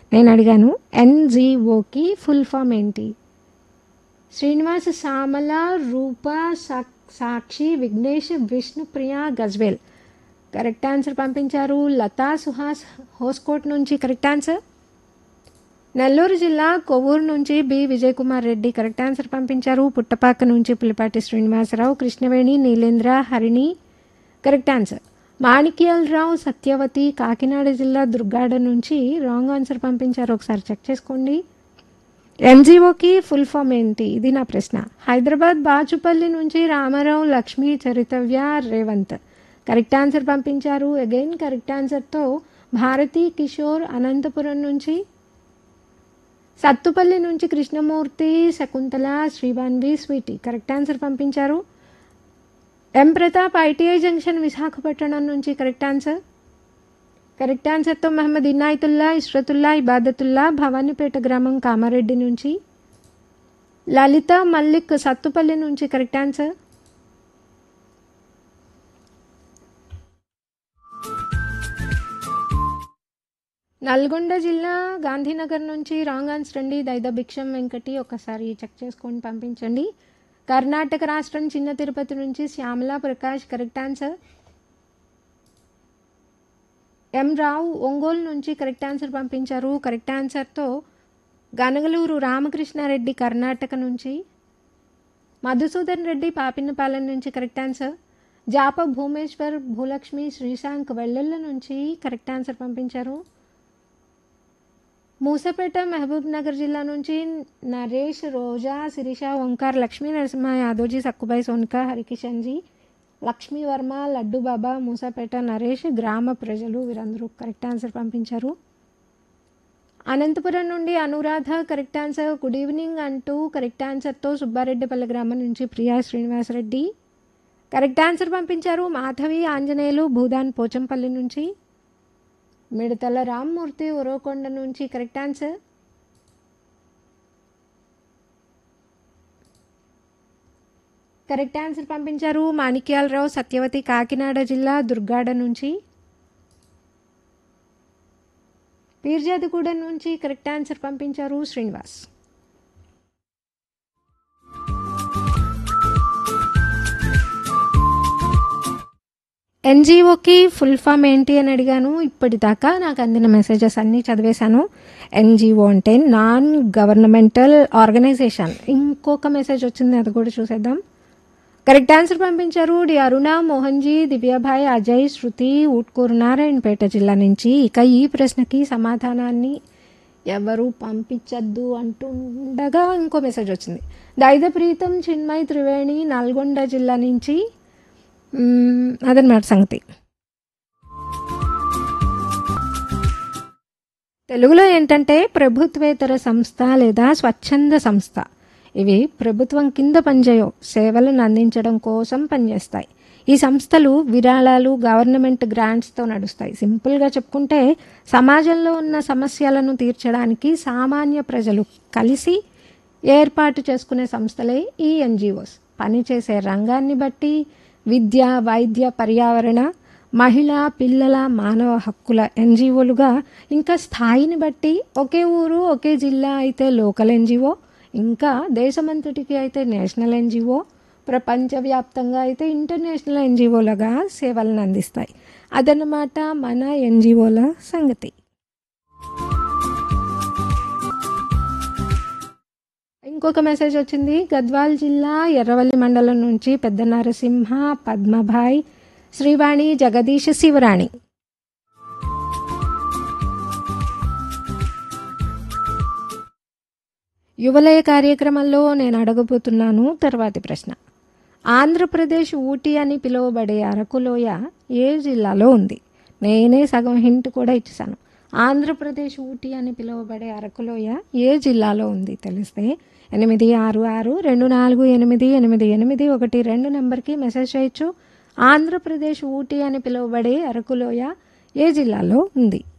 నేను అడిగాను ఎన్జిఓకి full form ఏంటి శ్రీనివాస సామల రూప సా- సాక్షి విఘ్నేష్ విష్ణుప్రియ గజ్వేల్ కరెక్ట్ ఆన్సర్ పంపించారు లతా సుహాస్ హోస్కోట్ నుంచి కరెక్ట్ ఆన్సర్ నెల్లూరు జిల్లా కొవ్వూరు నుంచి B Vijay Kumar Reddy correct answer పంపించారు పుట్టపాక నుంచి పులిపాటి శ్రీనివాసరావు కృష్ణవేణి నీలేంద్ర హరిణి కరెక్ట్ ఆన్సర్ మాణిక్యాలరావు సత్యవతి కాకినాడ జిల్లా దుర్గాడ నుంచి రాంగ్ ఆన్సర్ పంపించారు ఒకసారి చెక్ చేసుకోండి ఎన్జిఓకి ఫుల్ ఫామ్ ఏంటి ఇది నా ప్రశ్న హైదరాబాద్ బాచుపల్లి నుంచి రామారావు లక్ష్మి చరితవ్య రేవంత్ కరెక్ట్ ఆన్సర్ పంపించారు అగైన్ కరెక్ట్ ఆన్సర్తో భారతి కిషోర్ అనంతపురం నుంచి సత్తుపల్లి నుంచి Krishnamurthy Shakuntala Srivanvi Sweety correct answer పంపించారు M Pratap ITI junction Visakhapatnam నుంచి కరెక్ట్ ఆన్సర్ కరెక్ట్ ఆన్సర్తో మహమ్మద్ ఇనాయతుల్లా ఇష్రతుల్లా ఇబాదతుల్లా భవానీపేట గ్రామం కామారెడ్డి నుంచి లలిత మల్లిక్ సత్తుపల్లి నుంచి కరెక్ట్ ఆన్సర్ నల్గొండ జిల్లా గాంధీనగర్ నుంచి రాంగ్ ఆన్సర్ అండి దైద భిక్షం వెంకటి ఒకసారి చెక్ చేసుకొని పంపించండి కర్ణాటక రాష్ట్రం చిన్న తిరుపతి నుంచి Shyamala Prakash correct answer M Rao Ongole నుంచి కరెక్ట్ ఆన్సర్ పంపించారు కరెక్ట్ ఆన్సర్తో గనగలూరు రామకృష్ణారెడ్డి కర్ణాటక నుంచి మధుసూదన్ రెడ్డి పాపినపాలెం నుంచి కరెక్ట్ ఆన్సర్ జాప భూమేశ్వర్ భూలక్ష్మి శ్రీశాంక్ వెల్లెళ్ళ నుంచి కరెక్ట్ ఆన్సర్ పంపించారు మూసపేట మహబూబ్ నగర్ జిల్లా నుంచి నరేష్ రోజా శిరీష ఓంకార్ లక్ష్మీ నరసింహ యాదవ్జీ సక్కుబాయి సోన్కా హరికిషన్జీ లక్ష్మీ వర్మ లడ్డు బాబా మూసాపేట నరేష్ గ్రామ ప్రజలు వీరందరూ కరెక్ట్ ఆన్సర్ పంపించారు అనంతపురం నుండి Anuradha correct answer good evening అంటూ కరెక్ట్ ఆన్సర్తో సుబ్బారెడ్డిపల్లి గ్రామం నుంచి ప్రియా శ్రీనివాసరెడ్డి కరెక్ట్ ఆన్సర్ పంపించారు మాధవి ఆంజనేయులు భూదాన్ పోచంపల్లి నుంచి మిడతల రామ్మూర్తి ఉరవకొండ నుంచి కరెక్ట్ ఆన్సర్ కరెక్ట్ ఆన్సర్ పంపించారు మాణిక్యాలరావు సత్యవతి కాకినాడ జిల్లా దుర్గాడ నుంచి పీర్జాదిగూడెం నుంచి కరెక్ట్ ఆన్సర్ పంపించారు శ్రీనివాస్ ఎన్జిఓకి ఫుల్ ఫామ్ ఏంటి అని అడిగాను ఇప్పటిదాకా నాకు అందిన మెసేజెస్ అన్నీ చదివేశాను ఎన్జిఓ అంటే నాన్ గవర్నమెంటల్ ఆర్గనైజేషన్ ఇంకొక మెసేజ్ వచ్చింది అది కూడా చూసేద్దాం కరెక్ట్ ఆన్సర్ పంపించారు డి అరుణ మోహన్జీ దివ్యాభాయ్ అజయ్ శృతి ఊట్కూరు నారాయణపేట జిల్లా నుంచి ఇక ఈ ప్రశ్నకి సమాధానాన్ని ఎవరు పంపించద్దు అంటుండగా ఇంకో మెసేజ్ వచ్చింది దైద ప్రీతం చిన్మయ్ త్రివేణి నల్గొండ జిల్లా నుంచి మ్మ్, అదనమాట సంగతి తెలుగులో ఏంటంటే ప్రభుత్వేతర సంస్థ లేదా స్వచ్ఛంద సంస్థ ఇవి ప్రభుత్వం కింద పనిచేయవు సేవలను అందించడం కోసం పనిచేస్తాయి ఈ సంస్థలు విరాళాలు గవర్నమెంట్ గ్రాంట్స్తో నడుస్తాయి సింపుల్గా చెప్పుకుంటే సమాజంలో ఉన్న సమస్యలను తీర్చడానికి సామాన్య ప్రజలు కలిసి ఏర్పాటు చేసుకునే సంస్థలే ఈ ఎన్జిఓస్ పనిచేసే రంగాన్ని బట్టి విద్య వైద్య పర్యావరణ మహిళా పిల్లల మానవ హక్కుల ఎన్జిఓలుగా ఇంకా స్థాయిని బట్టి ఒకే ఊరు ఒకే జిల్లా అయితే లోకల్ ఎన్జిఓ ఇంకా దేశమంతటికి అయితే నేషనల్ ఎన్జిఓ ప్రపంచవ్యాప్తంగా అయితే ఇంటర్నేషనల్ ఎన్జిఓలుగా సేవలను అందిస్తాయి అదన్నమాట మన ఎన్జిఓల సంగతి ఇంకొక మెసేజ్ వచ్చింది గద్వాల్ జిల్లా ఎర్రవల్లి మండలం నుంచి పెద్ద నరసింహ పద్మభాయ్ శ్రీవాణి జగదీష్ శివరాణి యువలయ కార్యక్రమంలో నేను అడగబోతున్నాను తర్వాతి ప్రశ్న ఆంధ్రప్రదేశ్ ఊటీ అని పిలువబడే అరకులోయ ఏ జిల్లాలో ఉంది నేనే సగం హింట్ కూడా ఇచ్చేసాను ఆంధ్రప్రదేశ్ ఊటీ అని పిలువబడే అరకులోయ ఏ జిల్లాలో ఉంది తెలిస్తే ఎనిమిది ఆరు ఆరు రెండు నాలుగు ఎనిమిది ఎనిమిది ఎనిమిది ఒకటి రెండు నెంబర్కి మెసేజ్ చేయొచ్చు ఆంధ్రప్రదేశ్ ఊటీ అని పిలువబడే అరకులోయ ఏ జిల్లాలో ఉంది